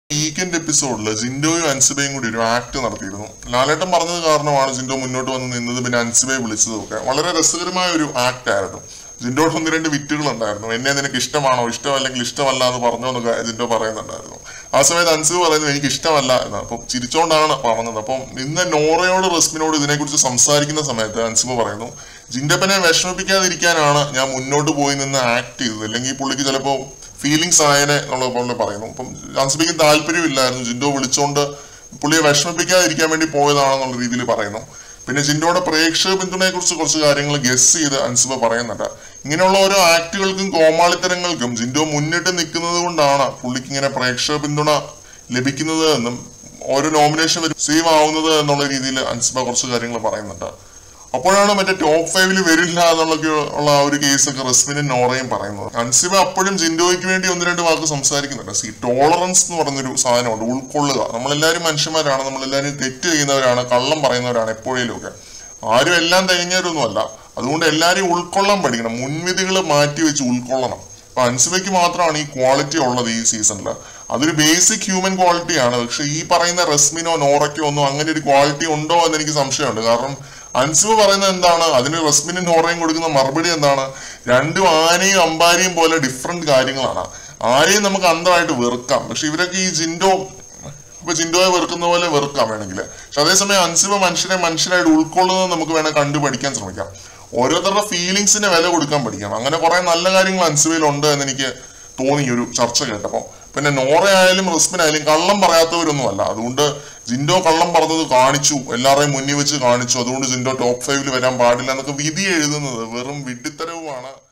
weekend എപ്പിസോഡിൽ ജിൻഡോയും അൻസിബയും കൂടി ഒരു ആക്ട് നടത്തിയിരുന്നു ലാലേട്ടൻ പറഞ്ഞത് കാരണമാണ് ജിൻഡോ മുന്നോട്ട് വന്ന് നിന്നത് പിന്നെ അൻസിബയെ വിളിച്ചതും ഒക്കെ വളരെ രസകരമായ ഒരു ആക്ട് ആയിരുന്നു ജിൻഡോയുടെ ഒന്ന് രണ്ട് വിറ്റുകൾ ഉണ്ടായിരുന്നു എന്നെ നിനക്ക് ഇഷ്ടമാണോ ഇഷ്ടമല്ലെങ്കിൽ ഇഷ്ടമല്ല എന്ന് പറഞ്ഞോ എന്നൊക്കെ ജിൻഡോ പറയുന്നുണ്ടായിരുന്നു ആ സമയത്ത് അൻസിബ് പറയുന്നത് എനിക്ക് ഇഷ്ടമല്ല എന്ന് അപ്പം ചിരിച്ചോണ്ടാണ് പറഞ്ഞത് അപ്പം ഇന്ന് നോറയോട് റസ്മിനോട് ഇതിനെക്കുറിച്ച് സംസാരിക്കുന്ന സമയത്ത് അൻസിബ് പറയുന്നു ജിൻഡപ്പനെ വിഷമിപ്പിക്കാതിരിക്കാനാണ് ഞാൻ മുന്നോട്ട് പോയി നിന്ന് ആക്ട് ചെയ്തത് അല്ലെങ്കിൽ പുള്ളിക്ക് ചിലപ്പോൾ ഫീലിങ്സ് ആയനെ എന്നുള്ള പോലെ പറയുന്നു അപ്പം അൻസിബിക്ക് താല്പര്യമില്ലായിരുന്നു ജിൻഡോ വിളിച്ചോണ്ട് പുള്ളിയെ വിഷമിപ്പിക്കാതിരിക്കാൻ വേണ്ടി പോയതാണെന്നുള്ള രീതിയിൽ പറയുന്നു പിന്നെ ജിൻഡോയുടെ പ്രേക്ഷക പിന്തുണയെ കുറിച്ച് കുറച്ച് കാര്യങ്ങൾ ഗസ് ചെയ്ത് അൻസിബ പറയുന്നുണ്ട് ഇങ്ങനെയുള്ള ഓരോ ആക്ടുകൾക്കും കോമാളിത്തരങ്ങൾക്കും ജിൻഡോ മുന്നിട്ട് നിൽക്കുന്നത് കൊണ്ടാണ് പുള്ളിക്ക് ഇങ്ങനെ പ്രേക്ഷക പിന്തുണ ലഭിക്കുന്നത് എന്നും ഓരോ നോമിനേഷൻ സേവ് ആവുന്നത് എന്നുള്ള രീതിയിൽ അൻസിബ കുറച്ച് കാര്യങ്ങൾ പറയുന്നുണ്ട് അപ്പോഴാണ് മറ്റേ ടോപ്പ് ഫൈവില് വരില്ല എന്നുള്ളൊക്കെ ഉള്ള ആ ഒരു കേസൊക്കെ റസ്മിനും നോറയും പറയുന്നത് അൻസിബ അപ്പോഴും ജിൻഡോയ്ക്ക് വേണ്ടി ഒന്ന് രണ്ട് വാക്ക് സംസാരിക്കുന്നുണ്ട് സി ടോളറൻസ് എന്ന് പറഞ്ഞൊരു സാധനമുണ്ട് ഉൾക്കൊള്ളുക നമ്മളെല്ലാവരും മനുഷ്യന്മാരാണ് നമ്മളെല്ലാവരും തെറ്റ് ചെയ്യുന്നവരാണ് കള്ളം പറയുന്നവരാണ് എപ്പോഴേലും ഒക്കെ ആരും എല്ലാം തികഞ്ഞവരൊന്നുമല്ല അതുകൊണ്ട് എല്ലാവരെയും ഉൾക്കൊള്ളാൻ പഠിക്കണം മുൻവിധികൾ മാറ്റി വെച്ച് ഉൾക്കൊള്ളണം അപ്പൊ അൻസിബയ്ക്ക് മാത്രമാണ് ഈ ക്വാളിറ്റി ഉള്ളത് ഈ സീസണിൽ അതൊരു ബേസിക് ഹ്യൂമൻ ക്വാളിറ്റിയാണ് പക്ഷെ ഈ പറയുന്ന റസ്മിനോ നോറയ്ക്കോ ഒന്നും അങ്ങനെ ഒരു ക്വാളിറ്റി ഉണ്ടോ എന്ന് എനിക്ക് സംശയമുണ്ട് കാരണം അൻസിബ് പറയുന്നത് എന്താണ് അതിന് റസ്മിനും നോറയും കൊടുക്കുന്ന മറുപടി എന്താണ് രണ്ടും ആനയും അമ്പാരിയും പോലെ ഡിഫറെന്റ് കാര്യങ്ങളാണ് ആരെയും നമുക്ക് അന്ധമായിട്ട് വെറുക്കാം പക്ഷെ ഇവരൊക്കെ ഈ ജിൻഡോ ഇപ്പൊ ജിൻഡോയെ വെറുക്കുന്ന പോലെ വെറുക്കാം വേണമെങ്കിൽ പക്ഷെ അതേസമയം അൻസിബ മനുഷ്യരെ മനുഷ്യരായിട്ട് ഉൾക്കൊള്ളുന്നത് നമുക്ക് വേണേൽ കണ്ടു പഠിക്കാൻ ശ്രമിക്കാം ഓരോരുത്തരുടെ ഫീലിങ്സിന് വില കൊടുക്കാൻ പഠിക്കണം അങ്ങനെ കുറെ നല്ല കാര്യങ്ങൾ അൻസിബയിൽ ഉണ്ട് എന്ന് എനിക്ക് തോന്നി ഈ ഒരു ചർച്ച കേട്ടപ്പോൾ പിന്നെ നോറയായാലും റസ്മിനായാലും കള്ളം പറയാത്തവരൊന്നുമല്ല അതുകൊണ്ട് ജിൻഡോ കള്ളം പറഞ്ഞത് കാണിച്ചു എല്ലാവരെയും മുന്നിൽ വെച്ച് കാണിച്ചു അതുകൊണ്ട് ജിൻഡോ ടോപ്പ് ഫൈവിൽ വരാൻ പാടില്ല എന്നൊക്കെ വിധി എഴുതുന്നത് വെറും വിഡ്ഢിത്തരവുമാണ്